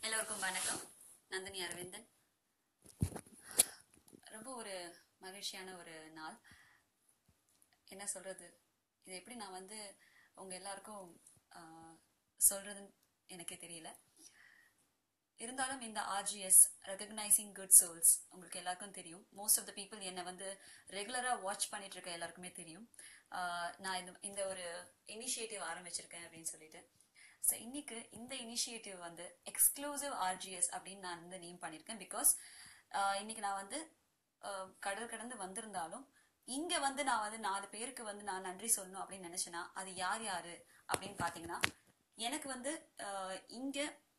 எல்லோருக்கும் வணக்கம் நந்தினி அரவிந்தன் ரொம்ப ஒரு மகிழ்ச்சியான ஒரு நாள் என்ன சொல்றது இது எப்படி நான் வந்து உங்க எல்லாருக்கும் ஆஹ், சொல்றதுன்னு எனக்கே தெரியல இருந்தாலும் இந்த ஆர்ஜிஎஸ் ரெகக்னைசிங் குட் சோல்ஸ் உங்களுக்கு எல்லாருக்கும் தெரியும் மோஸ்ட் ஆஃப் த பீப்புள் என்னை வந்து ரெகுலரா வாட்ச் பண்ணிட்டு இருக்க எல்லாருக்குமே தெரியும் ஆஹ், நான் இந்த இந்த ஒரு இனிஷியேட்டிவ் ஆரம்பிச்சிருக்கேன் அப்படின்னு சொல்லிட்டு ஸோ இன்னைக்கு இந்த இனிஷியேட்டிவ் வந்து எக்ஸ்க்ளூசிவ் ஆர்ஜிஎஸ் அப்படின்னு நான் வந்து நேம் பண்ணியிருக்கேன் பிகாஸ் இன்னைக்கு நான் வந்து ஆஹ், கடல் கடந்து வந்திருந்தாலும் இங்க வந்து நான் வந்து நாலு பேருக்கு வந்து நான் நன்றி சொல்லணும் அப்படின்னு நினைச்சேன்னா அது யார் யாரு அப்படின்னு பாத்தீங்கன்னா எனக்கு வந்து ஆஹ், இங்க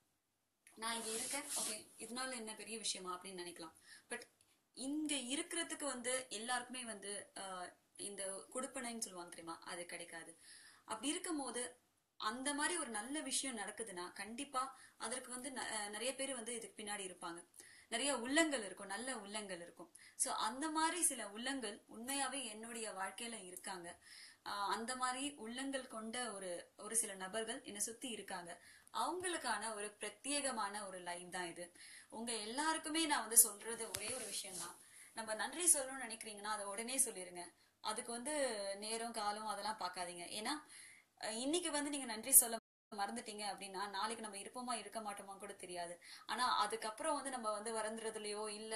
நான் இங்க இருக்கேன் ஓகே இதனால என்ன பெரிய விஷயமா அப்படின்னு நினைக்கலாம் பட் இங்க இருக்கிறதுக்கு வந்து எல்லாருக்குமே வந்து ஆஹ், இந்த கொடுப்பனைன்னு சொல்லுவாங்க தெரியுமா அது கிடைக்காது அப்படி இருக்கும்போது அந்த மாதிரி ஒரு நல்ல விஷயம் நடக்குதுன்னா கண்டிப்பா அதற்கு வந்து ந- அஹ், நிறைய பேர் வந்து இதுக்கு பின்னாடி இருப்பாங்க நிறைய உள்ளங்கள் இருக்கும் நல்ல உள்ளங்கள் இருக்கும் சோ அந்த மாதிரி சில உள்ளங்கள் உண்மையாவே என்னுடைய வாழ்க்கையில இருக்காங்க ஆஹ் அந்த மாதிரி உள்ளங்கள் கொண்ட ஒரு ஒரு சில நபர்கள் என்னை சுத்தி இருக்காங்க அவங்களுக்கான ஒரு பிரத்யேகமான ஒரு லைவ் தான் இது உங்க எல்லாருக்குமே நான் வந்து சொல்றது ஒரே ஒரு விஷயம் தான் நம்ம நன்றி சொல்லணும்னு நினைக்கிறீங்கன்னா அதை உடனே சொல்லிருங்க அதுக்கு வந்து நேரம் காலம் அதெல்லாம் பார்க்காதீங்க ஏன்னா அஹ் இன்னைக்கு வந்து நீங்க நன்றி சொல்ல மறந்துட்டீங்க அப்படின்னா நாளைக்கு நம்ம இருப்போமா இருக்க மாட்டோமா கூட தெரியாது ஆனா அதுக்கப்புறம் வந்து நம்ம வந்து வரந்துறதுலயோ இல்ல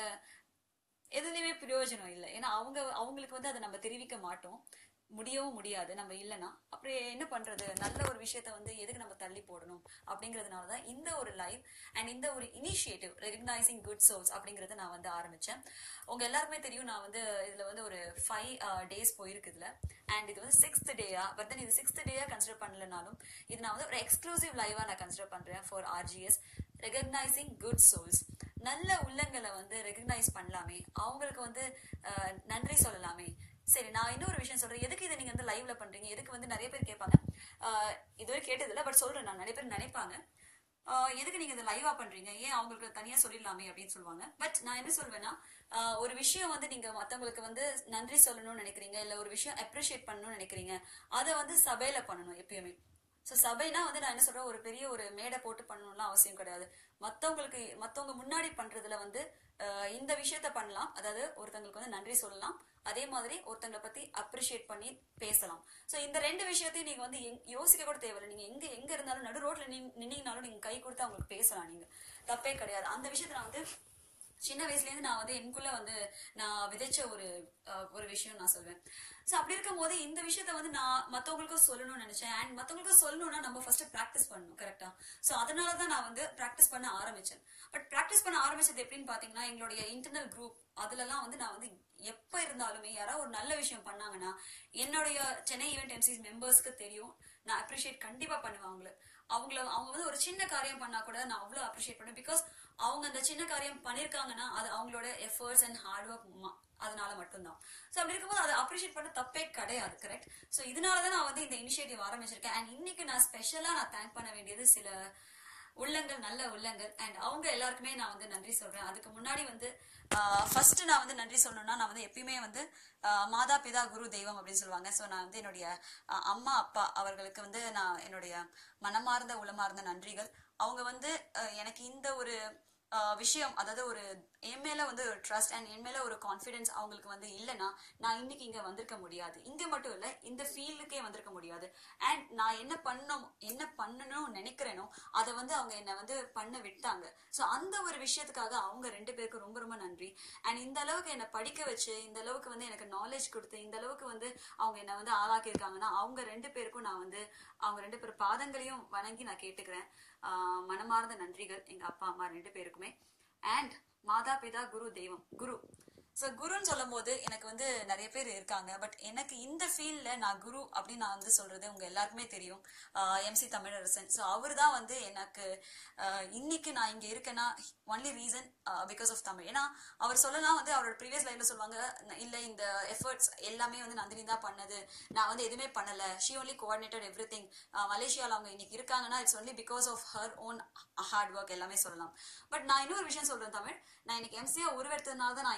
எதுலயுமே பிரயோஜனம் இல்லை ஏன்னா அவங்க அவங்களுக்கு வந்து அதை நம்ம தெரிவிக்க மாட்டோம் முடியவும் முடியாது நம்ம இல்லைன்னா அப்படி என்ன பண்றது நல்ல ஒரு விஷயத்த வந்து எதுக்கு நம்ம தள்ளி போடணும் அப்படிங்கறதுனாலதான் இந்த ஒரு லைவ் அண்ட் இந்த ஒரு இனிஷியேட்டிவ் ரெகக்னைசிங் குட் சோல்ஸ் அப்படிங்கறத நான் வந்து ஆரம்பிச்சேன் உங்க எல்லாருக்குமே தெரியும் நான் வந்து இதுல வந்து ஒரு ஃபைவ் டேஸ் போயிருக்கு இதுல அண்ட் இது வந்து சிக்ஸ்த் டேயா பட் தென் இது சிக்ஸ்த் டேயா கன்சிடர் பண்ணலனாலும் இது நான் வந்து ஒரு எக்ஸ்க்ளூசிவ் லைவா நான் கன்சிடர் பண்றேன் for RGS recognising good souls நல்ல உள்ளங்களை வந்து ரெகக்னைஸ் பண்ணலாமே அவங்களுக்கு வந்து அஹ், நன்றி சொல்லலாமே சரி நான் இன்னொரு விஷயம் சொல்றேன் எதுக்கு இதை நீங்க வந்து லைவ்ல பண்றீங்க எதுக்கு வந்து நிறைய பேர் கேட்பாங்க அஹ், இதுவரை கேட்டதில்ல பட் சொல்றேன் நான் நிறைய பேர் நினைப்பாங்க ஆஹ் எதுக்கு நீங்க இதை லைவா பண்றீங்க ஏன் அவங்களுக்கு தனியா சொல்லிடலாமே அப்படின்னு சொல்லுவாங்க பட் நான் என்ன சொல்வேன்னா ஆஹ் ஒரு விஷயம் வந்து நீங்க மத்தவங்களுக்கு வந்து நன்றி சொல்லணும்னு நினைக்கிறீங்க இல்ல ஒரு விஷயம் அப்ரிஷியேட் பண்ணணும்னு நினைக்கிறீங்க அதை வந்து சபையில பண்ணணும் எப்பயுமே சோ சபைனா வந்து நான் என்ன சொல்றேன் ஒரு பெரிய ஒரு மேடை போட்டு பண்ணணும்லாம் அவசியம் கிடையாது மத்தவங்களுக்கு மத்தவங்க முன்னாடி பண்றதுல வந்து ஆஹ் இந்த விஷயத்த பண்ணலாம் அதாவது ஒருத்தங்களுக்கு வந்து நன்றி சொல்லலாம் அதே மாதிரி ஒருத்தங்களை பத்தி அப்ரிஷியேட் பண்ணி பேசலாம் சோ இந்த ரெண்டு விஷயத்தையும் நீங்க வந்து எங்க- யோசிக்க கூட தேவையில்லை நீங்க எங்க எங்க இருந்தாலும் நடு ரோட்ல நின்னீங்கனாலும் நீங்க கை கொடுத்து அவங்களுக்கு பேசலாம் நீங்க தப்பே கிடையாது அந்த விஷயத்த நான் வந்து சின்ன வயசுல இருந்து நான் வந்து எனக்குள்ள வந்து நான் விதைச்ச ஒரு அஹ், ஒரு விஷயம் நான் சொல்வேன் சோ அப்படி இருக்கும் போது இந்த விஷயத்த வந்து நான் மத்தவங்களுக்கும் சொல்லணும்னு நினைச்சேன் அண்ட் மத்தவங்களுக்கும் சொல்லணும்னா நம்ம ஃபர்ஸ்ட் பிராக்டிஸ் பண்ணணும் கரெக்டா சோ அதனால தான் நான் வந்து பிராக்டிஸ் பண்ண ஆரம்பிச்சேன் பட் பிராக்டிஸ் பண்ண ஆரம்பிச்சது எப்படின்னு பாத்தீங்கன்னா எங்களுடைய இன்டர்னல் குரூப் அதுலலாம் வந்து நான் வந்து எப்ப இருந்தாலுமே யாராவது ஒரு நல்ல விஷயம் பண்ணாங்கன்னா என்னுடைய சென்னை ஈவெண்ட் எம்சிஸ் மெம்பர்ஸ்க்கு தெரியும் நான் அப்ரிஷியேட் கண்டிப்பா பண்ணுவேன் அவங்கள அவங்கள அவங்க வந்து ஒரு சின்ன காரியம் பண்ணா கூட நான் அவ்வளவு அப்ரிஷியேட் பண்ணுவேன் பிகாஸ் அவங்க அந்த சின்ன காரியம் பண்ணிருக்காங்கன்னா அது அவங்களோட எஃபர்ட்ஸ் அண்ட் ஹார்ட் ஒர்க் அதனால மட்டும்தான் சோ அப்படி இருக்கும்போது அதை அப்ரிஷியேட் பண்ண தப்பே கிடையாது கரெக்ட் சோ இதனாலதான் நான் வந்து இந்த இனிஷியேட்டிவ் ஆரம்பிச்சிருக்கேன் அண்ட் இன்னைக்கு நான் ஸ்பெஷலா நான் தேங்க் பண்ண வேண்டியது சில உள்ளங்கள் நல்ல உள்ளங்கள் அண்ட் அவங்க எல்லாருக்குமே நான் வந்து நன்றி சொல்றேன் அதுக்கு முன்னாடி வந்து ஃபர்ஸ்ட் நான் வந்து நன்றி சொல்லணும்னா நான் வந்து எப்பயுமே வந்து ஆஹ் மாதா பிதா குரு தெய்வம் அப்படின்னு சொல்லுவாங்க ஸோ நான் வந்து என்னுடைய ஆஹ் அம்மா அப்பா அவர்களுக்கு வந்து நான் என்னுடைய மனமார்ந்த உளமார்ந்த நன்றிகள் அவங்க வந்து ஆஹ் எனக்கு இந்த ஒரு ஆஹ் விஷயம் அதாவது ஒரு என் மேல வந்து ஒரு ட்ரஸ்ட் அண்ட் என் மேல ஒரு கான்ஃபிடன்ஸ் அவங்களுக்கு வந்து இல்லைன்னா நான் இன்னைக்கு இங்க வந்திருக்க முடியாது இங்க மட்டும் இல்ல இந்த ஃபீல்டுக்கே வந்திருக்க முடியாது அண்ட் நான் என்ன பண்ணணும் என்ன பண்ணணும்னு நினைக்கிறேனோ அதை வந்து அவங்க என்ன வந்து பண்ண விட்டாங்க சோ அந்த ஒரு விஷயத்துக்காக அவங்க ரெண்டு பேருக்கும் ரொம்ப ரொம்ப நன்றி அண்ட் இந்த அளவுக்கு என்னை படிக்க வச்சு இந்த அளவுக்கு வந்து எனக்கு நாலேஜ் கொடுத்து இந்த அளவுக்கு வந்து அவங்க என்ன வந்து ஆளாக்கி இருக்காங்கன்னா அவங்க ரெண்டு பேருக்கும் நான் வந்து அவங்க ரெண்டு பேர் பாதங்களையும் வணங்கி நான் கேட்டுக்கிறேன் ஆஹ் மனமார்ந்த நன்றிகள் எங்க அப்பா அம்மா ரெண்டு பேருக்குமே அண்ட் மாதா பிதா குரு தெய்வம் குரு ஸோ குருன்னு சொல்லும் போது எனக்கு வந்து நிறைய பேர் இருக்காங்க பட் எனக்கு இந்த ஃபீல்ட்ல நான் குரு அப்படின்னு நான் வந்து சொல்றது உங்க எல்லாருக்குமே தெரியும் எம்சி தமிழரசன் ஸோ அவர் தான் வந்து எனக்கு ஆஹ் இன்னைக்கு நான் இங்க இருக்கேன்னா only reason because of Tamil ஏன்னா அவர் சொல்லலாம் வந்து அவரோட ப்ரீவியஸ் லைஃப்ல சொல்லுவாங்க "ந- இல்ல இந்த எஃபர்ட்ஸ் எல்லாமே வந்து நந்தினி தான் பண்ணது நான் வந்து எதுவுமே பண்ணல she only coordinated everything மலேசியால அவங்க இன்னைக்கு இருக்காங்கன்னா it's only because of her own hard work எல்லாமே சொல்லலாம் பட் நான் இன்னொரு விஷயம் சொல்றேன் தமிழ் நான் இன்னைக்கு எம்சியா உருவெடுத்ததுனால தான் நான் இங்க இருக்கேன்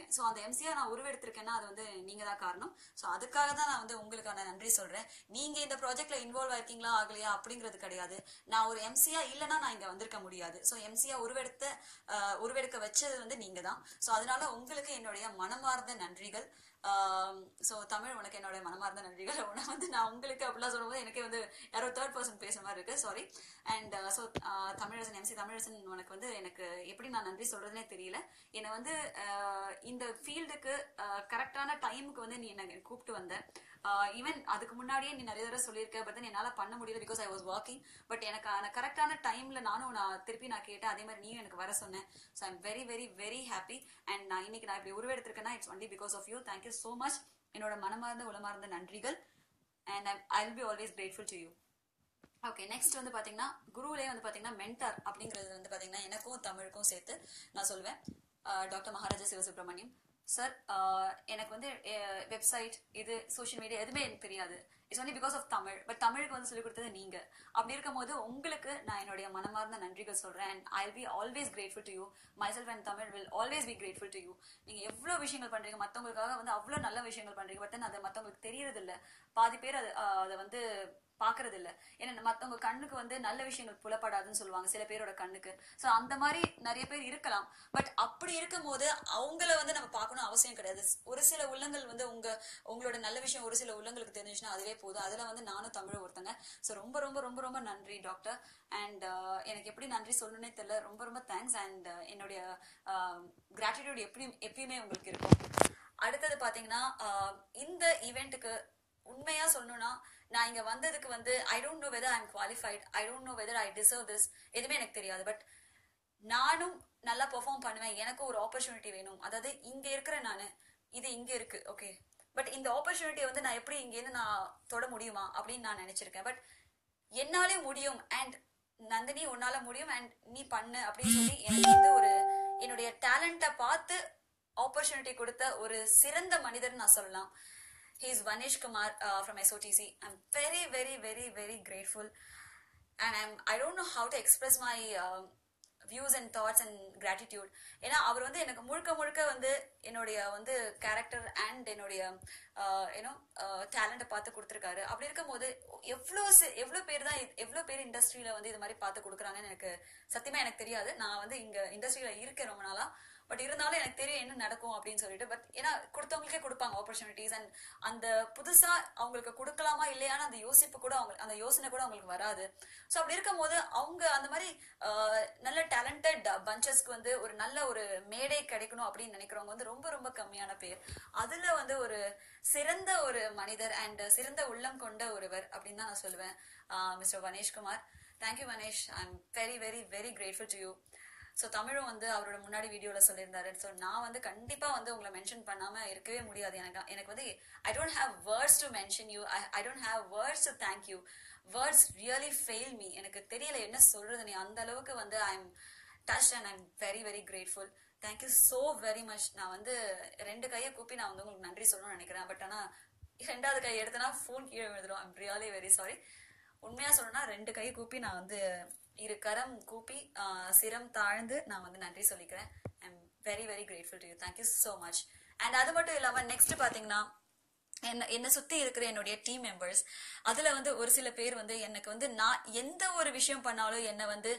உருவெடுத்திருக்கேன் ஸோ அந்த எம்சியா நான் உருவெடுத்திருக்கேன்னா அது வந்து நீங்க தான் காரணம் ஸோ அதுக்காக தான் நான் வந்து உங்களுக்கான நன்றி சொல்றேன் நீங்க இந்த ப்ராஜெக்ட்ல இன்வால்வ் ஆயிருக்கீங்களா ஆகலையா அப்படிங்கிறது கிடையாது நான் ஒரு எம்சியா இல்லைன்னா நான் இங்க வந்திருக்க முடியாது ஸோ எம்சியா உருவெடுத்த ஆஹ், உருவெடுக்க வச்சது வந்து நீங்க தான் ஸோ அதனால உங்களுக்கு என்னுடைய மனமார்ந்த நன்றிகள் ஸோ தமிழ் உனக்கு என்னோட மனமார்ந்த நன்றிகள் உன வந்து நான் உங்களுக்கு அப்படிலாம் சொல்லும்போது எனக்கே வந்து யாரோ தேர்ட் பர்சன் பேசுற மாதிரி இருக்கு sorry and so Tamilarasan MC Tamilarasan உனக்கு வந்து எனக்கு எப்படி நான் நன்றி சொல்றதுனே தெரியல என்னை வந்து ஆஹ், இந்த ஃபீல்டுக்கு கரெக்டான டைமுக்கு வந்து நீ என்னை கூப்பிட்டு வந்த ஈவன் அதுக்கு முன்னாடியே நீ நிறைய தடவை சொல்லியிருக்க பட் என்னால பண்ண முடியல because I was working but எனக்கு அந்த கரெக்டான டைம்ல நானும் நான் திருப்பி நான் கேட்டேன் அதே மாதிரி நீயும் எனக்கு வர சொன்னேன் so I'm very very very happy and நான் இன்னைக்கு நான் இப்படி உருவெடுத்திருக்கேன்னா it's only because of you thank you so much என்னோட மனமார்ந்த உளமார்ந்த நன்றிகள் and I will be always grateful to you okay next வந்து பாத்தீங்கன்னா குருவிலே வந்து பாத்தீங்கன்னா மென்டார் அப்படிங்கிறது வந்து பாத்தீங்கன்னா எனக்கும் தமிழுக்கும் சேர்த்து நான் சொல்வேன் டாக்டர் மகாராஜா சிவசுப்ரமணியம் சார் எனக்கு வந்து வெப்சைட் இது சோஷியல் மீடியா எதுவுமே எனக்கு தெரியாது it's only because of Tamil but தமிழுக்கு வந்து சொல்லிக் கொடுத்தது நீங்க அப்படி இருக்கும்போது உங்களுக்கு நான் என்னுடைய மனமார்ந்த நன்றிகள் சொல்றேன் and I be always grateful to you myself and Tamil will always be grateful to you நீங்க எவ்வளவு விஷயங்கள் பண்றீங்க மத்தவங்களுக்காக வந்து அவ்வளவு நல்ல விஷயங்கள் பண்றீங்க பட் அது மத்தவங்களுக்கு தெரியறது இல்ல பாதி பேர் அது ஆஹ், அதை வந்து பாக்குறது இல்ல ஏன்னா மத்தவங்க கண்ணுக்கு வந்து நல்ல விஷயங்கள் புலப்படாதுன்னு சொல்லுவாங்க சில பேரோட கண்ணுக்கு சோ அந்த மாதிரி நிறைய பேர் இருக்கலாம் பட் அப்படி இருக்கும் போது அவங்கள வந்து நம்ம பார்க்கணும் அவசியம் கிடையாது ஒரு சில உள்ளங்கள் வந்து உங்க உங்களோட நல்ல விஷயம் ஒரு சில உள்ளங்களுக்கு தெரிஞ்சுச்சுன்னா அதுவே போதும் அதுல வந்து நானும் தமிழ் ஒருத்தங்க சோ ரொம்ப ரொம்ப ரொம்ப ரொம்ப நன்றி டாக்டர் அண்ட் எனக்கு எப்படி நன்றி சொல்லணும்னே தெரியல ரொம்ப ரொம்ப தேங்க்ஸ் அண்ட் என்னுடைய கிராட்டிடியூட் எப்படி எப்பயுமே உங்களுக்கு இருக்கும் அடுத்தது பாத்தீங்கன்னா ஆஹ், இந்த ஈவெண்ட்டுக்கு உண்மையா சொல்லணும்னா நான் இங்க வந்ததுக்கு வந்து I don't know whether I am qualified I don't know whether I deserve this எதுவுமே எனக்கு தெரியாது பட் நானும் நல்லா பெர்ஃபார்ம் பண்ணுவேன் எனக்கு ஒரு ஆப்பர்ச்சுனிட்டி வேணும் அதாவது இங்க இருக்கிற நானு இது இங்க இருக்கு ஓகே பட் இந்த ஆப்பர்ச்சுனிட்டியை வந்து நான் எப்படி இங்கேருந்து நான் தொட முடியுமா அப்படின்னு நான் நினைச்சிருக்கேன் பட் என்னாலே முடியும் அண்ட் நந்தினி உன்னால முடியும் அண்ட் நீ பண்ணு அப்படின்னு சொல்லி எனக்கு வந்து ஒரு என்னுடைய டேலண்ட்டை பார்த்து ஆப்பர்ச்சுனிட்டி கொடுத்த ஒரு சிறந்த மனிதர் நான் சொல்லலாம் he is Vanesh Kumar uh, from SOTC. I'm very, very, very, very grateful, and I'm I don't know how to express my uh, views and thoughts and gratitude. ஏன்னா அவர் வந்து எனக்கு முழுக்க முழுக்க வந்து என்னுடைய வந்து கேரக்டர் அண்ட் என்னுடைய யூனோ டேலண்ட்டை பார்த்து கொடுத்துருக்காரு அப்படி இருக்கும்போது எவ்வளோ எவ்வளோ பேர் தான் எவ்வளோ பேர் இண்டஸ்ட்ரியில வந்து இது மாதிரி பார்த்து கொடுக்குறாங்கன்னு எனக்கு சத்தியமா எனக்கு தெரியாது நான் வந்து இங்க இண்டஸ்ட்ரியில இருக்கேன் ரொம்ப நாளா பட் இருந்தாலும் எனக்கு தெரியும் என்ன நடக்கும் அப்படின்னு சொல்லிட்டு பட் ஏன்னா கொடுத்தவங்களுக்கே கொடுப்பாங்க ஆப்பர்ச்சுனிட்டிஸ் அண்ட் அந்த புதுசா அவங்களுக்கு கொடுக்கலாமா இல்லையான்னு அந்த யோசிப்பு கூட அவங்க அந்த யோசனை கூட அவங்களுக்கு வராது ஸோ அப்படி இருக்கும்போது அவங்க அந்த மாதிரி ஆஹ், நல்ல டேலண்டட் பஞ்சஸ்க்கு வந்து ஒரு நல்ல ஒரு மேடை கிடைக்கணும் அப்படின்னு நினைக்கிறவங்க வந்து ரொம்ப ரொம்ப கம்மியான பேர் அதுல வந்து ஒரு சிறந்த ஒரு மனிதர் அண்ட் சிறந்த உள்ளம் கொண்ட ஒருவர் அப்படின்னு தான் நான் சொல்லுவேன் mister Vaneshkumar thank you Vanesh I am very very very grateful to you so தமிழும் வந்து அவரோட முன்னாடி வீடியோல சொல்லியிருந்தாரு ஸோ நான் வந்து கண்டிப்பா வந்து உங்களை மென்ஷன் பண்ணாம இருக்கவே முடியாது எனக்கு எனக்கு வந்து I don't have words to mention you I don't have words to thank you words really fail me எனக்கு தெரியல என்ன சொல்றது நீ அந்த அளவுக்கு வந்து I am touch and I'm very very grateful thank you so very much நான் வந்து ரெண்டு கையை கூப்பி நான் வந்து உங்களுக்கு நன்றி சொல்லணும்னு நினைக்கிறேன் பட் ஆனா ரெண்டாவது கை எடுத்தனா ஃபோன் கீழே விழுந்துடும் ஐம் ரியலி வெரி சாரி உண்மையா சொல்லணும்னா ரெண்டு கை கூப்பி நான் வந்து இரு கரம் கூப்பி ஆஹ், சிரம் தாழ்ந்து நான் வந்து நன்றி சொல்லிக்கிறேன் I'm very very grateful to you thank you so much and அது மட்டும் இல்லாம நெக்ஸ்ட் பாத்தீங்கன்னா என்ன என்னை சுத்தி இருக்கிற என்னுடைய டீம் மெம்பர்ஸ் அதுல வந்து ஒரு சில பேர் வந்து எனக்கு வந்து நான் எந்த ஒரு விஷயம் பண்ணாலும் என்னை வந்து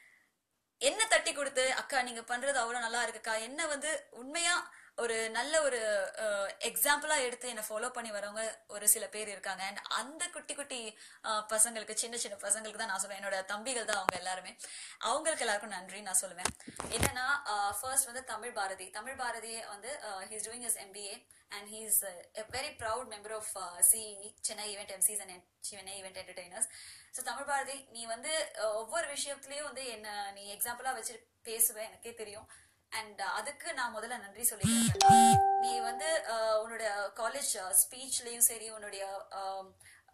என்ன தட்டி கொடுத்து அக்கா நீங்க பண்றது அவ்வளவு நல்லா இருக்குக்கா என்ன வந்து உண்மையா ஒரு நல்ல ஒரு எக்ஸாம்பிளா எடுத்து என்னை ஃபாலோ பண்ணி வரவங்க ஒரு சில பேர் இருக்காங்க அண்ட் அந்த குட்டி குட்டி அஹ், பசங்களுக்கு சின்ன சின்ன பசங்களுக்கு தான் நான் சொல்லுவேன் என்னோட தம்பிகள் தான் அவங்க எல்லாருமே அவங்களுக்கு எல்லாருக்கும் நன்றி நான் சொல்லுவேன் என்னன்னா ஃபர்ஸ்ட் வந்து தமிழ் பாரதி தமிழ் பாரதி வந்து he's doing is MBA and he's a very proud member of CE Chennai event MCs and Chennai event entertainers so Tamil Bharathi நீ வந்து அஹ், ஒவ்வொரு விஷயத்துலயும் வந்து என்ன நீ எக்ஸாம்பிளா வச்சு பேசுவேன் எனக்கே தெரியும் அண்ட் அதுக்கு நான் முதல்ல நன்றி சொல்லிக்கிறேன் நீ வந்து அஹ், உன்னோட காலேஜ் ஸ்பீச்லயும் சரி உன்னுடைய அஹ்,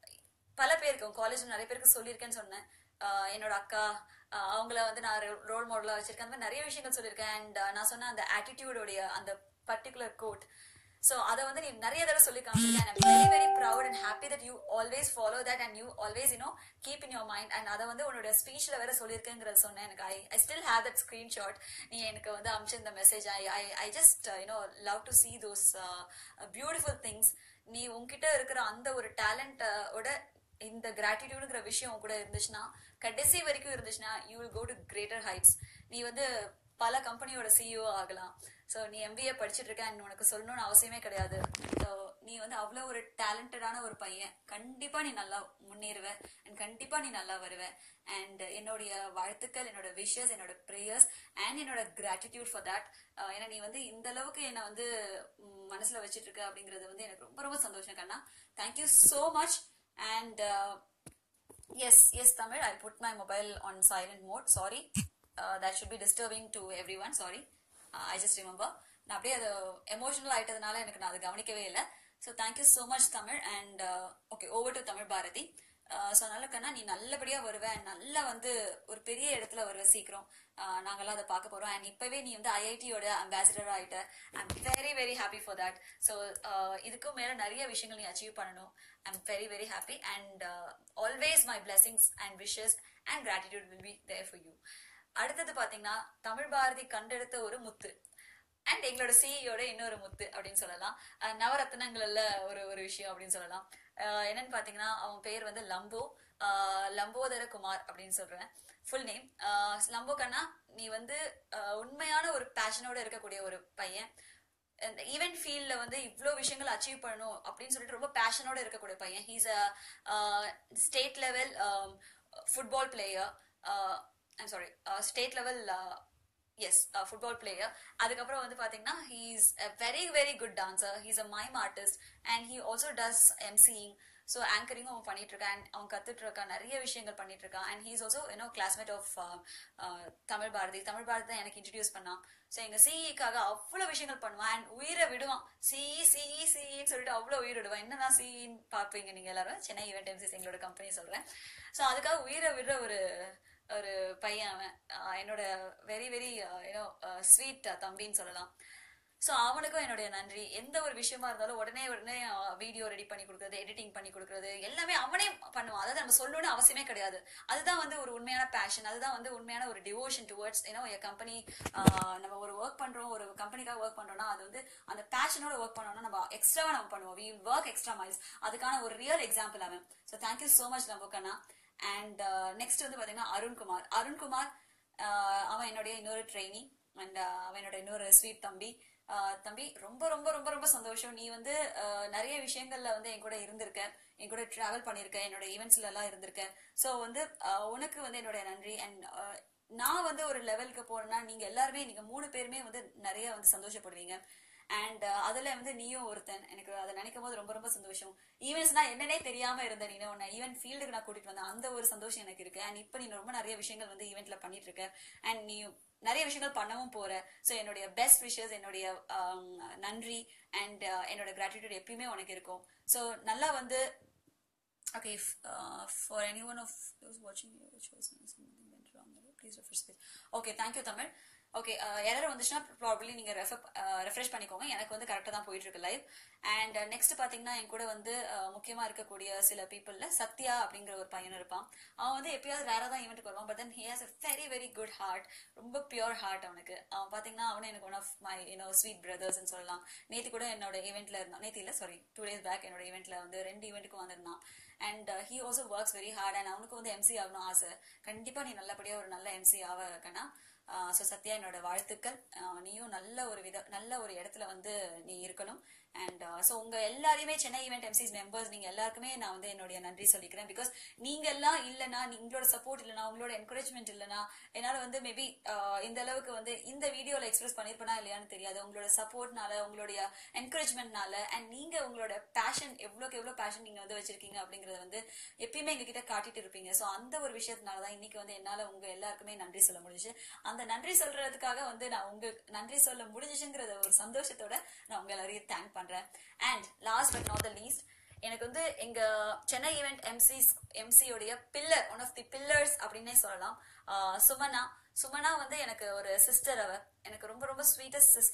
பல பேருக்கு காலேஜ் நிறைய பேருக்கு சொல்லியிருக்கேன்னு சொன்னேன் ஆஹ் என்னோட அக்கா ஆஹ் அவங்கள வந்து நான் ரோல் மாடலா வச்சிருக்கேன் அந்த மாதிரி நிறைய விஷயங்கள் சொல்லியிருக்கேன் அண்ட் நான் சொன்ன அந்த ஆட்டிடியூடோடைய அந்த பர்டிகுலர் கோட் ஸோ அதை வந்து நீ நிறைய தடவை சொல்லி காமிச்சிருக்கேன் I'm very very proud and happy that you always follow that and you always you know keep in your mind and அதை வந்து உன்னோட ஸ்பீச்சில் வேற சொல்லியிருக்கேங்கிறது சொன்னேன் எனக்கு I I still have that screenshot நீ எனக்கு வந்து அமிச்சிருந்த message I I I just you know love to see those beautiful things நீ உன்கிட்ட இருக்கிற அந்த ஒரு டேலண்டோட இந்த கிராட்டிடியூடுங்கிற விஷயம் உன் கூட இருந்துச்சுன்னா கடைசி வரைக்கும் இருந்துச்சுன்னா you will go to greater heights நீ வந்து பல கம்பெனியோட சிஇஓ ஆகலாம் ஸோ நீ எம்பிஏ படிச்சுட்டு இருக்க and உனக்கு சொல்லணும்னு அவசியமே கிடையாது ஸோ நீ வந்து அவ்வளோ ஒரு டேலண்டடான ஒரு பையன் கண்டிப்பா நீ நல்லா முன்னேறுவ அண்ட் கண்டிப்பா நீ நல்லா வருவ அண்ட் என்னுடைய வாழ்த்துக்கள் என்னோட விஷஸ் என்னோட ப்ரேயர்ஸ் அண்ட் என்னோட கிராட்டிடியூட் ஃபார் தட் ஏன்னா நீ வந்து இந்த அளவுக்கு என்னை வந்து ம், மனசுல வச்சிட்டு இருக்க அப்படிங்கிறது வந்து எனக்கு ரொம்ப ரொம்ப சந்தோஷம் கண்ணா thank you so much and S S Tamil I put my mobile on silent mode sorry that should be disturbing to everyone sorry I just remember நான் அப்படியே அது எமோஷனல் ஆயிட்டதுனால எனக்கு நான் அதை கவனிக்கவே இல்லை so thank you so much Tamil and okay over to Tamil Bharathi so நல்ல கண்ணா நீ நல்லபடியா வருவ and நல்லா வந்து ஒரு பெரிய இடத்துல வருவ சீக்கிரம் Uh, நாங்கெல்லாம் அதை பார்க்க போறோம் அண்ட் இப்பவே நீ வந்து ஐஐடியோட அம்பாசிடர் ஆயிட்ட I'm very very happy for that so இதுக்கும் மேல நிறைய விஷயங்கள் நீ அச்சீவ் பண்ணணும் I'm very very happy and always my blessings and wishes and gratitude will be there for you அடுத்தது பாத்தீங்கன்னா தமிழ் பாரதி கண்டெடுத்த ஒரு முத்து அண்ட் எங்களோட சிஇயோட இன்னொரு முத்து அப்படின்னு சொல்லலாம் அஹ் நவரத்னங்கள்ல ஒரு ஒரு விஷயம் அப்படின்னு சொல்லலாம் அஹ் என்னன்னு பாத்தீங்கன்னா அவன் பேர் வந்து லம்போ அஹ் லம்போதர குமார் அப்படின்னு சொல்றேன் ஃபுல் நேம் லம்போ கண்ணா நீ வந்து அஹ் உண்மையான ஒரு பேஷனோட இருக்கக்கூடிய ஒரு பையன் இந்த ஈவெண்ட் ஃபீல்ட்ல வந்து இவ்வளோ விஷயங்கள் அச்சீவ் பண்ணணும் அப்படின்னு சொல்லிட்டு ரொம்ப பேஷனோட இருக்கக்கூடிய பையன் he's a state level football player I'm sorry state level as football player அதுக்கப்புறம் வந்து பாத்தீங்கன்னா he's a very very good dancer he's a mime artist and he also does MCing so ஆங்கரிங்கும் அவன் பண்ணிட்டு இருக்கான் and அவன் கத்துட்டு இருக்கான் நிறைய விஷயங்கள் பண்ணிட்டு இருக்கான் and he's also you know classmate of Tamil Bharathi Tamil Bharathi தான் எனக்கு இன்ட்ரடியூஸ் பண்ணான் ஸோ எங்க சிஇக்காக அவ்வளோ விஷயங்கள் பண்ணுவான் அண்ட் உயிரை விடுவான் சிஇ சிஇ சிஇன்னு சொல்லிட்டு அவ்வளோ உயிர் விடுவான் என்னதான் சிஇன்னு பார்ப்பீங்க நீங்க எல்லாரும் சென்னை ஈவெண்ட் எம்சிஸ் எங்களோட கம்பெனி சொல்றேன் ஸோ அதுக்காக உயிரை விடுற ஒரு ஒரு பையன் அவன் ஆஹ் என்னோட வெரி வெரி யூனோ ஸ்வீட் தம்பின்னு சொல்லலாம் ஸோ அவனுக்கும் என்னுடைய நன்றி எந்த ஒரு விஷயமா இருந்தாலும் உடனே உடனே வீடியோ ரெடி பண்ணி கொடுக்குறது எடிட்டிங் பண்ணி கொடுக்குறது எல்லாமே அவனே பண்ணுவான் அதாவது நம்ம சொல்லணும்னு அவசியமே கிடையாது அதுதான் வந்து ஒரு உண்மையான பேஷன் அதுதான் வந்து உண்மையான ஒரு டிவோஷன் டுவர்ட்ஸ் ஏன்னா என் கம்பெனி நம்ம ஒரு ஒர்க் பண்றோம் ஒரு கம்பெனிக்காக ஒர்க் பண்றோம்னா அது வந்து அந்த பேஷனோட ஒர்க் பண்ணோம்னா நம்ம எக்ஸ்ட்ராவா நம்ம பண்ணுவோம் வி ஒர்க் எக்ஸ்ட்ரா மைல்ஸ் அதுக்கான ஒரு ரியல் எக்ஸாம்பிள் அவன் ஸோ தேங்க்யூ ஸோ மச் நம்போக்கண்ணா அண்ட் நெக்ஸ்ட் வந்து பாத்தீங்கன்னா அருண்குமார் அருண்குமார் ஆஹ் அவன் என்னுடைய இன்னொரு ட்ரெயினி அண்ட் அவன் என்னோட இன்னொரு ஸ்வீட் தம்பி ஆஹ் தம்பி ரொம்ப ரொம்ப ரொம்ப ரொம்ப சந்தோஷம் நீ வந்து ஆஹ் நிறைய விஷயங்கள்ல வந்து என் கூட இருந்திருக்க என் கூட டிராவல் பண்ணிருக்க என்னோட ஈவெண்ட்ஸ்ல எல்லாம் இருந்திருக்க சோ வந்து ஆஹ் உனக்கு வந்து என்னோட நன்றி அண்ட் நான் வந்து ஒரு லெவலுக்கு போறேன்னா நீங்க எல்லாருமே நீங்க மூணு பேருமே வந்து நிறைய வந்து சந்தோஷப்படுவீங்க அண்ட் அதுல வந்து நீயும் ஒருத்தன் எனக்கு அதை நினைக்கும் போது ரொம்ப ரொம்ப சந்தோஷம் ஈவெண்ட்ஸ்னா என்னன்னே தெரியாம இருந்த நீ உன்னை ஈவெண்ட் ஃபீல்டுக்கு நான் கூட்டிட்டு வந்தேன் அந்த ஒரு சந்தோஷம் எனக்கு இருக்கு அண்ட் இப்போ நீ ரொம்ப நிறைய விஷயங்கள் வந்து ஈவெண்ட்ல பண்ணிட்டு இருக்க அண்ட் நீ நிறைய விஷயங்கள் பண்ணவும் போற ஸோ என்னுடைய பெஸ்ட் விஷஸ் என்னுடைய ஆம், நன்றி அண்ட் என்னோட கிராட்டிடியூட் எப்பயுமே உனக்கு இருக்கும் ஸோ நல்லா வந்து okay if, uh, for anyone of those watching you which was something went wrong please refresh page okay thank you Tamil okay error வந்துச்சுன்னா ப்ராபப்ளி நீங்க ரெஃப்ரெஷ் பண்ணிக்கோங்க எனக்கு வந்து கரெக்டாக தான் போயிட்டு இருக்கு லைவ் அண்ட் நெக்ஸ்ட் பாத்தீங்கன்னா என் கூட வந்து uh, முக்கியமா இருக்கக்கூடிய சில பீப்புள்ல சத்யா அப்படிங்கிற ஒரு பையன் இருப்பான் அவன் வந்து எப்பயாவது வேற தான் ஈவெண்ட்டுக்கு வருவான் but then he has a very very good heart ரொம்ப பியூர் ஹார்ட் அவனுக்கு அவன் பாத்தீங்கன்னா அவனும் எனக்கு one of my you know sweet பிரதர்ஸ்னு சொல்லலாம் நேத்து கூட என்னோட ஈவெண்ட்ல இருந்தான் நேத்து இல்ல சாரி டூ டேஸ் பேக் என்னோட ஈவெண்ட்ல வந்து ரெண்டு ஈவெண்ட்டுக்கும் வந்திருந்தான் and he also works very hard and அவனுக்கு வந்து எம்சி ஆகணும் ஆசை கண்டிப்பா நீ நல்லபடியா ஒரு நல்ல எம்சி ஆக கண்ணா ஸோ சத்யா என்னோட வாழ்த்துக்கள் ஆஹ் நீயும் நல்ல ஒரு வித நல்ல ஒரு இடத்துல வந்து நீ இருக்கணும் அண்ட் ஸோ உங்க எல்லாரையுமே சென்னை ஈவெண்ட் எம்சிஸ் மெம்பர்ஸ் நீங்க எல்லாருக்குமே நான் வந்து என்னுடைய நன்றி சொல்லிக்கிறேன் பிகாஸ் நீங்க எல்லாம் இல்லைனா உங்களோட சப்போர்ட் இல்லைனா உங்களோட என்கரேஜ்மெண்ட் இல்லைனா என்னால வந்து மேபி இந்த அளவுக்கு வந்து இந்த வீடியோல எக்ஸ்பிரஸ் பண்ணிருப்பேனா இல்லையான்னு தெரியாது உங்களோட சப்போர்ட்னால உங்களுடைய என்கரேஜ்மெண்ட்னால அண்ட் நீங்க உங்களோட பேஷன் எவ்வளோக்கு எவ்வளோ பேஷன் நீங்க வந்து வச்சிருக்கீங்க அப்படிங்கறத வந்து எப்பயுமே எங்க கிட்ட காட்டிட்டு இருப்பீங்க ஸோ அந்த ஒரு விஷயத்தினால தான் இன்னைக்கு வந்து என்னால உங்க எல்லாருக்குமே நன்றி சொல்ல முடிஞ்சுச்சு அந்த நன்றி சொல்றதுக்காக வந்து நான் உங்க நன்றி சொல்ல முடிஞ்சுச்சுங்கிறத ஒரு சந்தோஷத்தோட நான் உங்க எல்லாரையும் தேங்க் பண்றேன் and last but not the least எனக்கு வந்து எங்க சென்னை ஈவெண்ட் எம்சிஸ் எம்சியோடைய pillar one of the pillars அப்படின்னே சொல்லலாம் ஆஹ் சுமனா சுமனா வந்து எனக்கு ஒரு சிஸ்டர் அவ எனக்கு ரொம்ப ரொம்ப sweetest sister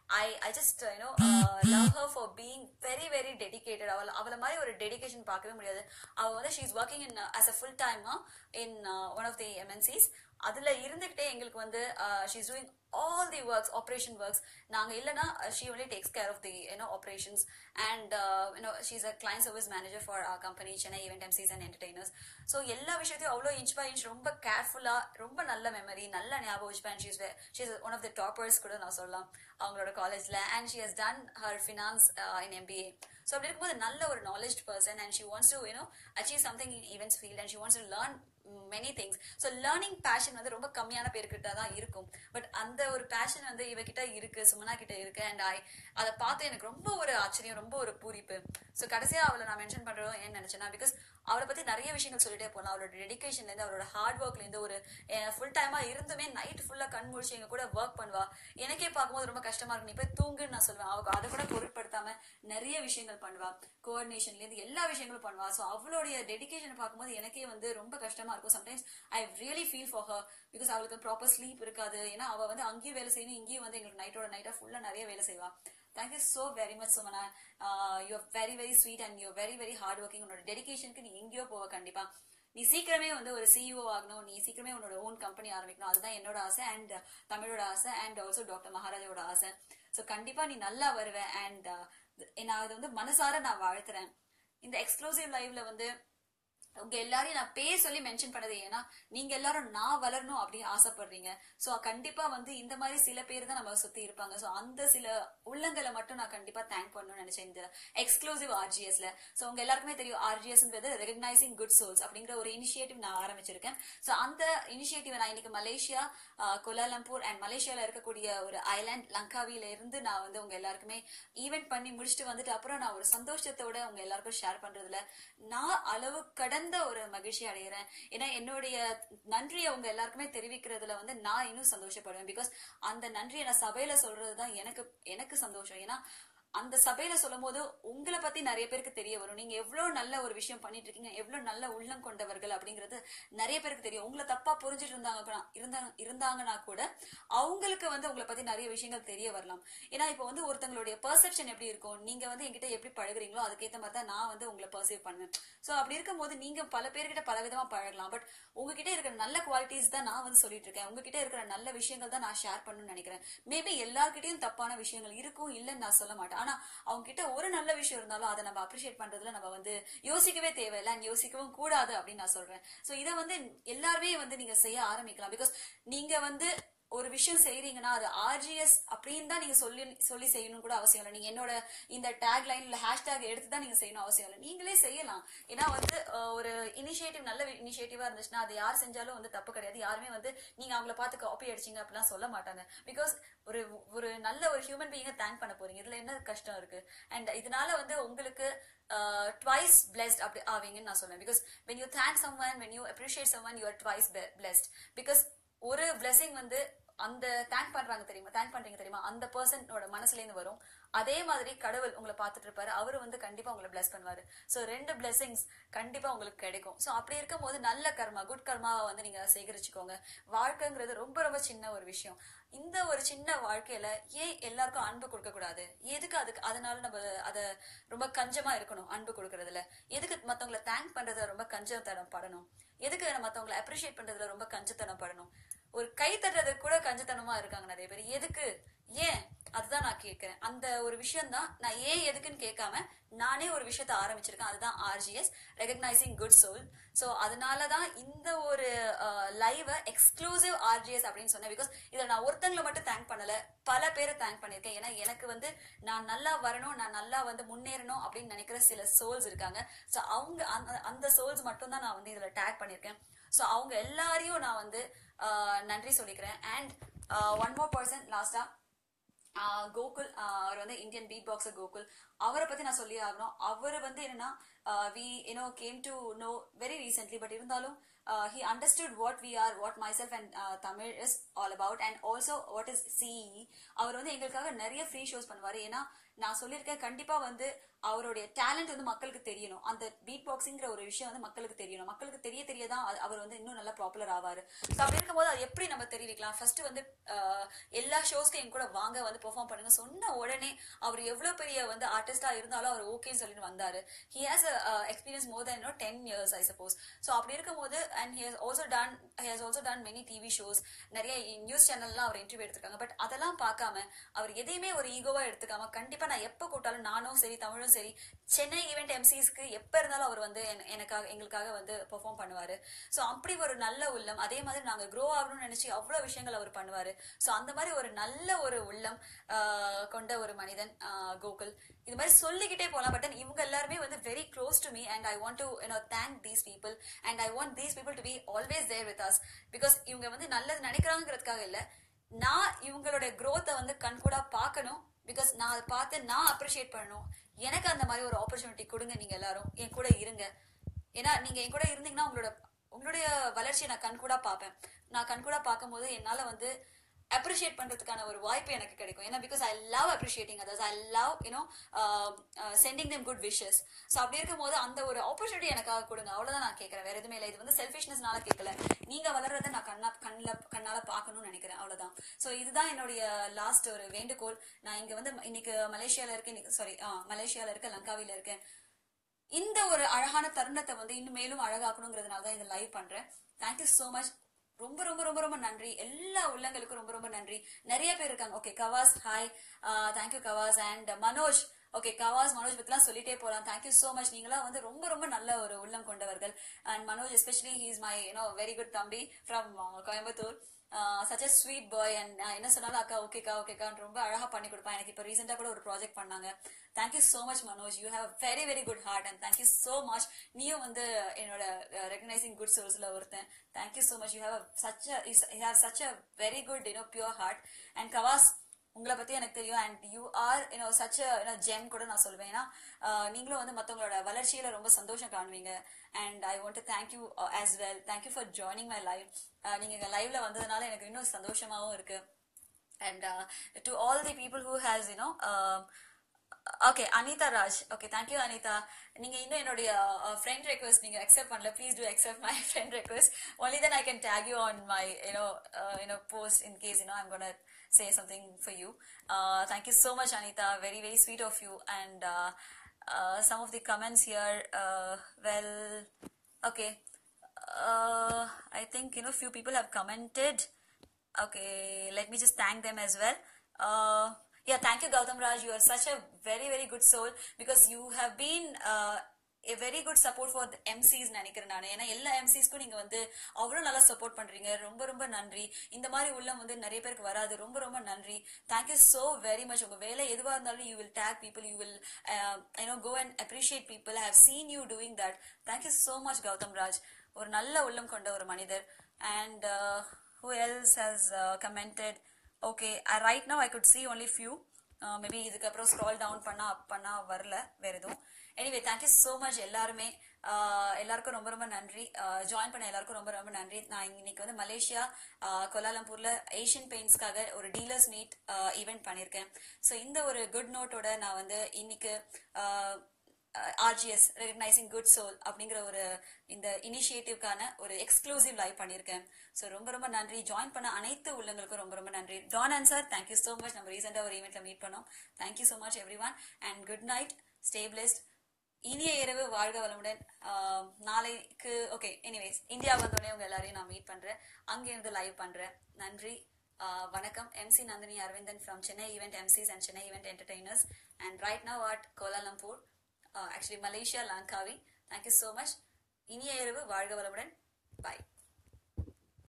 I I just you know love her for being very very dedicated அவள் அவளை மாதிரி ஒரு டெடிகேஷன் பார்க்கவே முடியாது அவள் வந்து she is working in as a full டைமா in one of the MNCs அதுல இருந்துகிட்டே எங்களுக்கு வந்து she is doing all the works operation works நாங்க இல்லைன்னா she only takes care of the you know operations and you know she is a client service manager for company Chennai event MCs and entertainers so எல்லா விஷயத்தையும் அவ்வளோ inch by inch ரொம்ப கேர்ஃபுல்லா ரொம்ப நல்ல memory நல்ல ஞாபகம் வச்சுப்பேன் she's she's one of the toppers கூட நான் சொல்லலாம் அவங்களோட காலேஜ்ல and she has done her finance in MBA so அப்படி இருக்கும்போது நல்ல ஒரு knowledge person and she wants to you know achieve something in events field and she wants to learn many things so learning passion வந்து ரொம்ப கம்மியான பேர்கிட்ட தான் இருக்கும் பட் அந்த ஒரு பேஷன் வந்து இவகிட்ட இருக்கு சுமனா கிட்ட இருக்கு அண்ட் ஐ அதை பார்த்து எனக்கு ரொம்ப ஒரு ஆச்சரியம் ரொம்ப ஒரு பூரிப்பு ஸோ கடைசியா அவளை நான் மென்ஷன் பண்றோம் ஏன்னு நினைச்சேன்னா பிகாஸ் அவளை பத்தி நிறைய விஷயங்கள் சொல்லிட்டே போகலாம் அவளோட டெடிகேஷன்ல இருந்து அவளோட ஹார்ட் ஒர்க்ல இருந்து ஒரு ஃபுல் டைமா இருந்துமே நைட் ஃபுல்லா கண் முழிச்சு எங்க கூட ஒர்க் பண்ணுவா எனக்கே பார்க்கும்போது ரொம்ப கஷ்டமா இருக்கும் நீ போய் தூங்குன்னு நான் சொல்லுவேன் அவ அதை கூட பொருட்படுத்தாம நிறைய விஷயங்கள் பண்ணுவா கோஆர்டினேஷன்ல இருந்து எல்லா விஷயங்களும் பண்ணுவா ஸோ அவளுடைய டெடிகேஷன் பார்க்கும்போது எனக்கே வந்து ரொம்ப கஷ்டமா இருக்கும் sometimes I really feel for her because அவளுக்கு ப்ராப்பர் ஸ்லீப் இருக்காது ஏன்னா அவ வந்து அங்கேயும் வேலை செய்யணும் இங்கேயும் வந்து எங்களுக்கு நைட்டோட நைட்டா ஃபுல்லா நிறைய வேலை செய்வா thank you so very much Sumana you very very sweet and you very very hard working உன்னோட டெடிகேஷனுக்கு நீ எங்கேயோ போவ கண்டிப்பா நீ சீக்கிரமே வந்து ஒரு சிஇஓ ஆகணும் நீ சீக்கிரமே உன்னோட ஓன் கம்பெனி ஆரம்பிக்கணும் அதுதான் என்னோட ஆசை அண்ட் தமிழோட ஆசை அண்ட் ஆல்சோ டாக்டர் மகாராஜாவோட ஆசை ஸோ கண்டிப்பா நீ நல்லா வருவ அண்ட் நான் அதை வந்து மனசார நான் வாழ்த்துறேன் இந்த எக்ஸ்க்ளூசிவ் லைவ்ல வந்து உங்க எல்லாரையும் நான் பேர் சொல்லி மென்ஷன் பண்ணது ஏன்னா நீங்க எல்லாரும் நான் வளரணும் அப்படின்னு ஆசைப்படுறீங்க சோ கண்டிப்பா வந்து இந்த மாதிரி சில பேர் தான் நம்ம சுத்தி இருப்பாங்க சோ அந்த சில உள்ளங்களை மட்டும் நான் கண்டிப்பா தேங்க் பண்ணணும்னு நினைச்சேன் இந்த எக்ஸ்க்ளூசிவ் ஆர்ஜிஎஸ்ல சோ உங்க எல்லாருக்குமே தெரியும் ஆர்ஜிஎஸ்ன்றது ரெகக்னைசிங் குட் சோல்ஸ் அப்படிங்கிற ஒரு இனிஷியேட்டிவ் நான் ஆரம்பிச்சிருக்கேன் சோ அந்த இனிஷியேட்டிவ் நான் இன்னைக்கு மலேசியா கோலாலம்பூர் அண்ட் மலேசியால இருக்கக்கூடிய ஒரு ஐலாண்ட் லங்காவில இருந்து நான் வந்து உங்க எல்லாருக்குமே ஈவெண்ட் பண்ணி முடிச்சுட்டு வந்துட்டு அப்புறம் நான் ஒரு சந்தோஷத்தோட உங்க எல்லாருக்கும் ஷேர் பண்றதுல நான் அளவு கடந்த ஒரு மகிழ்ச்சி அடைகிறேன் ஏன்னா என்னுடைய நன்றியை உங்க எல்லாருக்குமே தெரிவிக்கிறதுல வந்து நான் இன்னும் சந்தோஷப்படுவேன் பிகாஸ் அந்த நன்றியை நான் சபையில சொல்றதுதான் எனக்கு எனக்கு சந்தோஷம் ஏன்னா அந்த சபையில சொல்லும் போது உங்களை பத்தி நிறைய பேருக்கு தெரிய வரும் நீங்க எவ்வளவு நல்ல ஒரு விஷயம் பண்ணிட்டு இருக்கீங்க எவ்வளவு நல்ல உள்ளம் கொண்டவர்கள் அப்படிங்கிறது நிறைய பேருக்கு தெரியும் உங்களை தப்பா புரிஞ்சுட்டு இருந்தாங்க இருந்தாங்க இருந்தாங்கன்னா கூட அவங்களுக்கு வந்து உங்களை பத்தி நிறைய விஷயங்கள் தெரிய வரலாம் ஏன்னா இப்போ வந்து ஒருத்தங்களுடைய பெர்செப்ஷன் எப்படி இருக்கும் நீங்க வந்து என்கிட்ட எப்படி பழகுறீங்களோ அதுக்கேற்ற மாதிரி தான் நான் வந்து உங்களை பர்சீவ் பண்ணுவேன் சோ அப்படி இருக்கும்போது நீங்க பல பேர்கிட்ட பல விதமா பழகலாம் பட் உங்ககிட்ட இருக்கிற நல்ல குவாலிட்டிஸ் தான் நான் வந்து சொல்லிட்டு இருக்கேன் உங்ககிட்ட இருக்கிற நல்ல விஷயங்கள் தான் நான் ஷேர் பண்ணணும்னு நினைக்கிறேன் மேபி எல்லார்கிட்டயும் தப்பான விஷயங்கள் இருக்கும் இல்லைன்னு நான் சொல்ல மாட்டேன் ஆனா அவங்க கிட்ட ஒரு நல்ல விஷயம் இருந்தாலும் அதை நம்ம அப்ரிஷியேட் பண்றதுல நம்ம வந்து யோசிக்கவே தேவையில்லை and யோசிக்கவும் கூடாது அப்படின்னு நான் சொல்றேன் சோ இதை வந்து எல்லாருமே வந்து நீங்க செய்ய ஆரம்பிக்கலாம் பிகாஸ் நீங்க வந்து ஒரு விஷயம் செய்றீங்கன்னா அது ஆர்ஜிஎஸ் அப்படின்னு தான் நீங்க சொல்லி சொல்லி செய்யணும் கூட அவசியம் இல்லை நீங்க என்னோட இந்த டேக் லைன் இல்ல ஹேஷ்டேக் எடுத்து தான் நீங்க செய்யணும் அவசியம் இல்லை நீங்களே செய்யலாம் ஏன்னா வந்து அஹ், ஒரு இனிஷியேட்டிவ் நல்ல இனிஷியேட்டிவா இருந்துச்சுன்னா அது யார் செஞ்சாலும் வந்து தப்பு கிடையாது யாருமே வந்து நீங்க அவங்கள பார்த்து காப்பி அடிச்சீங்க அப்படிலாம் சொல்ல மாட்டாங்க பிகாஸ் ஒரு ஒரு நல்ல ஒரு ஹியூமன் பீயிங்க தேங்க் பண்ண போறீங்க இதுல என்ன கஷ்டம் இருக்கு அண்ட் இதனால வந்து உங்களுக்கு ட்வைஸ் பிளெஸ்ட் அப்படி ஆவீங்கன்னு நான் சொல்றேன் because when you thank someone when you appreciate someone you are twice blessed because ஒரு பிளெஸிங் வந்து அந்த தேங்க் பண்றாங்க தெரியுமா தேங்க் பண்றீங்க தெரியுமா அந்த பர்சனோட மனசுல இருந்து வரும் அதே மாதிரி கடவுள் உங்களை பார்த்துட்டு இருப்பாரு அவரு வந்து கண்டிப்பா உங்களை பிளஸ் பண்ணுவாரு சோ ரெண்டு பிளெஸிங்ஸ் கண்டிப்பா உங்களுக்கு கிடைக்கும் சோ அப்படி இருக்கும்போது நல்ல கர்மா குட் கர்மாவை வந்து நீங்க சேகரிச்சுக்கோங்க வாழ்க்கைங்கிறது ரொம்ப ரொம்ப சின்ன ஒரு விஷயம் இந்த ஒரு சின்ன வாழ்க்கையில ஏன் எல்லாருக்கும் அன்பு கொடுக்க கூடாது எதுக்கு அதுக்கு அதனால நம்ம அத ரொம்ப கஞ்சமா இருக்கணும் அன்பு கொடுக்கறதுல எதுக்கு மத்தவங்கள தேங்க் பண்றதுல ரொம்ப கஞ்சத்தனம் படணும் எதுக்கு மத்தவங்கள அப்ரிஷியேட் பண்றதுல ரொம்ப கஞ்சத்தனம் படணும் ஒரு கை தட்டுறதுக்கு கூட கஞ்சத்தனமா இருக்காங்க நிறைய பேர் எதுக்கு ஏன் அதுதான் நான் கேட்கிறேன் அந்த ஒரு விஷயம் தான் நான் ஏன் எதுக்குன்னு கேட்காம நானே ஒரு விஷயத்த ஆரம்பிச்சிருக்கேன் அதுதான் RGS recognising good soul so அதனாலதான் இந்த ஒரு லைவ எக்ஸ்க்ளூசிவ் ஆர்ஜிஎஸ் அப்படின்னு சொன்னேன் பிகாஸ் இதை நான் ஒருத்தங்களை மட்டும் தேங்க் பண்ணல பல பேரை தேங்க் பண்ணிருக்கேன் ஏன்னா எனக்கு வந்து நான் நல்லா வரணும் நான் நல்லா வந்து முன்னேறணும் அப்படின்னு நினைக்கிற சில சோல்ஸ் இருக்காங்க சோ அவங்க அந்த அந்த சோல்ஸ் மட்டும் தான் நான் வந்து இதுல டேக் பண்ணிருக்கேன் சோ அவங்க எல்லாரையும் நான் வந்து ஆஹ், நன்றி சொல்லிக்கிறேன் அண்ட் ஒன் மோர் பர்சன் லாஸ்டா ஆஹ் கோகுல் ஆஹ் அவர் வந்து இந்தியன் பீட் பாக்ஸர் கோகுல் அவரை பத்தி நான் சொல்லி ஆகணும் அவர் வந்து என்னன்னா we you know came to know very recently but இருந்தாலும் he understood what we are what myself and Tamil is all about and also what is CE அவர் வந்து எங்களுக்காக நிறைய ஃப்ரீ ஷோஸ் பண்ணுவாரு ஏன்னா நான் சொல்லியிருக்கேன் கண்டிப்பா வந்து அவருடைய டேலண்ட் வந்து மக்களுக்கு தெரியணும் அந்த பீட் பாக்ஸிங்கிற ஒரு விஷயம் வந்து மக்களுக்கு தெரியணும் மக்களுக்கு தெரிய தெரியதான் அது- அவர் வந்து இன்னும் நல்லா பாப்புலர் ஆவாரு ஸோ அப்படி இருக்கும்போது அது எப்படி நம்ம தெரிவிக்கலாம் ஃபர்ஸ்ட் வந்து ஆஹ், எல்லா ஷோஸ்க்கும் என் கூட வாங்க வந்து பெர்ஃபார்ம் பண்ணுங்க சொன்ன உடனே அவர் எவ்வளவு பெரிய வந்து ஆர்டிஸ்டா இருந்தாலும் அவர் ஓகேன்னு சொல்லிட்டு வந்தாரு he has experience more then ten years I suppose so அப்படி இருக்கும்போது and he has also done he has also done many TV shows நிறைய நியூஸ் சேனல்லாம் அவர் இன்டர்வியூ எடுத்திருக்காங்க பட் அதெல்லாம் பார்க்காம அவர் எதையுமே ஒரு ஈகோவா எடுத்துக்காம கண்டிப்பா நான் எப்ப கூட்டாலும் நானும் சரி தமிழும் சரி சென்னை ஈவெண்ட் எம்சிஸ்க்கு எப்ப இருந்தாலும் அவர் வந்து என- எனக்காக எங்களுக்காக வந்து பெர்ஃபார்ம் பண்ணுவாரு சோ அப்படி ஒரு நல்ல உள்ளம் அதே மாதிரி நாங்க க்ரோ ஆகணும்னு நினைச்சு அவ்வளவு விஷயங்கள் அவர் பண்ணுவாரு சோ அந்த மாதிரி ஒரு நல்ல ஒரு உள்ளம் ஆஹ், கொண்ட ஒரு மனிதன் ஆஹ், கோகுல் இது மாதிரி சொல்லிக்கிட்டே போலாம் பட் இவங்க எல்லாருமே வந்து very close to me and I want to you know thank these people and I want these people to be always there with us because இவங்க வந்து நல்லது நினைக்கிறாங்கிறதுக்காக இல்ல நான் இவங்களோட growth-அ வந்து கண்கூடா பார்க்கணும் பிகாஸ் நான் அதை பார்த்து நான் அப்ரிஷியேட் பண்ணணும் எனக்கு அந்த மாதிரி ஒரு ஆப்பர்ச்சுனிட்டி கொடுங்க நீங்க எல்லாரும் என் கூட இருங்க ஏன்னா நீங்க என் கூட இருந்தீங்கன்னா உங்களோட உங்களுடைய வளர்ச்சியை நான் கண்கூடா பார்ப்பேன் நான் கண்கூடா பார்க்கும்போது என்னால வந்து அப்ரிஷியேட் பண்றதுக்கான ஒரு வாய்ப்பு எனக்கு கிடைக்கும் ஏன்னா because I love appreciating others I love you know sending them good wishes so அப்படி இருக்கும்போது அந்த ஒரு ஆப்பர்ச்சுனிட்டி எனக்காக கொடுங்க அவ்வளவுதான் நான் கேட்கறேன் வேற எதுவுமே இல்லை இது வந்து செல்ஃபிஷ்னஸ்னால கேட்கல நீங்க வளர்றதை நான் கண்ணா கண்ணில் கண்ணால பார்க்கணும்னு நினைக்கிறேன் அவ்வளவுதான் ஸோ இதுதான் என்னுடைய லாஸ்ட் ஒரு வேண்டுகோள் நான் இங்க வந்து இன்னைக்கு மலேசியால இருக்கேன் சாரி மலேசியால இருக்கேன் லங்காவில இருக்கேன் இந்த ஒரு அழகான தருணத்தை வந்து இன்னும் மேலும் அழகாக்கணுங்கிறதுனால தான் இந்த லைவ் பண்றேன் தேங்க்யூ so மச் ரொம்ப ரொம்ப ரொம்ப ரொம்ப நன்றி எல்லா உள்ளங்களுக்கும் ரொம்ப ரொம்ப நன்றி நிறைய பேர் இருக்காங்க okay Kavas hi thank you Kavas and Manoj okay Kavas Manoj பத்திலாம் சொல்லிட்டே போலாம் தேங்க்யூ so மச் நீங்களாம் வந்து ரொம்ப ரொம்ப நல்ல ஒரு உள்ளம் கொண்டவர்கள் and Manoj especially he is my you know very good thambi from Coimbatore such a sweet boy and என்ன சொன்னாலும் அக்கா ஓகேக்கா ஓகேக்கா ரொம்ப அழகா பண்ணி கொடுப்பான் எனக்கு இப்போ ரீசெண்டா கூட ஒரு ப்ராஜெக்ட் பண்ணாங்க thank you so much Manoj you have very very good heart and thank you so much நீயும் வந்து என்னோட ரெகனைசிங் குட் சோர்ஸ்ல ஒருத்தன் thank you so much you have such you have such a very good you know pure heart and Kavas உங்களை பத்தி எனக்கு தெரியும் and you are you know such you know gem கூட நான் சொல்வேன் ஏன்னா ஆஹ், நீங்களும் வந்து மத்தவங்களோட வளர்ச்சியில ரொம்ப சந்தோஷம் காணுவீங்க and I want to thank you as well thank you for joining my live நீங்க எங்க லைவ்ல வந்ததுனால எனக்கு இன்னும் சந்தோஷமாவும் இருக்கு and uh, to all the people who has you know um, okay anita raj okay thank you anita நீங்க இன்னும் என்னுடைய ஃப்ரெண்ட் ரெக்வஸ்ட் நீங்க அக்செப்ட் பண்ணல please do accept my friend request only then I can take you on my you know you know post in case you know I'm gonna say something for you uh, thank you so much anita very very sweet of you and uh, uh, some of the comments here uh, well okay uh, i think you know few people have commented okay let me just thank them as well uh, yeah thank you gautam raj you are such a very very good soul because you have been uh, a very good support for the MCs நினைக்கிறேன் நான் ஏன்னா எல்லா எம்சிஸ்க்கும் நீங்க வந்து அவ்வளவு நல்லா support பண்றீங்க ரொம்ப ரொம்ப நன்றி இந்த மாதிரி உள்ளம் வந்து நிறைய பேருக்கு வராது ரொம்ப ரொம்ப நன்றி தேங்க்யூ so வெரி மச் உங்க வேலை எதுவா இருந்தாலும் you will take people you will you know go and appreciate people how seen you doing that thank you so much Gautam Raj ஒரு நல்ல உள்ளம் கொண்ட ஒரு மனிதர் and who else has uh, commented okay uh, right now i could see only few uh, maybe இதுக்கப்புறம் scroll down பண்ணா up பண்ணா வரல வேற எதுவும் எனிவே தேங்க்யூ so மச் எல்லாருமே uh, எல்லாருக்கும் ரொம்ப ரொம்ப நன்றி ஜாயின் பண்ண எல்லாருக்கும் ரொம்ப ரொம்ப நன்றி நான் இன்னைக்கு வந்து மலேசியா uh, கோலாலம்பூர்ல ஏஷியன் பெயிண்ட்ஸ்க்காக ஒரு டீலர்ஸ் மீட் ஈவெண்ட் பண்ணியிருக்கேன் ஸோ இந்த ஒரு குட் நோட்டோட நான் வந்து இன்னைக்கு uh, RGS recognising good soul அப்படிங்கிற ஒரு இந்த இனிஷியேட்டிவ்க்கான ஒரு எக்ஸ்க்ளூசிவ் லைவ் பண்ணியிருக்கேன் ஸோ ரொம்ப ரொம்ப நன்றி ஜாயின் பண்ண அனைத்து உள்ளங்களுக்கும் ரொம்ப ரொம்ப நன்றி Don and sir thank you so much நம்ம ரீசெண்டாக ஒரு ஈவெண்ட்ல மீட் பண்ணோம் thank you so much everyone and good night stay blessed இனிய இரவு வாழ்க வளமுடன் ஆஹ் நாளைக்கு ஓகே எனிவேஸ் இந்தியா வந்தோடனே உங்க எல்லாரையும் நான் மீட் பண்றேன் அங்கிருந்து லைவ் பண்றேன் நன்றி ஆஹ் வணக்கம் MC Nandini Aravindan from Chennai event MCs and Chennai event entertainers and right now at Kuala Lumpur actually Malaysia Langkawi thank you so much இனிய இரவு வாழ்க வளமுடன் பாய்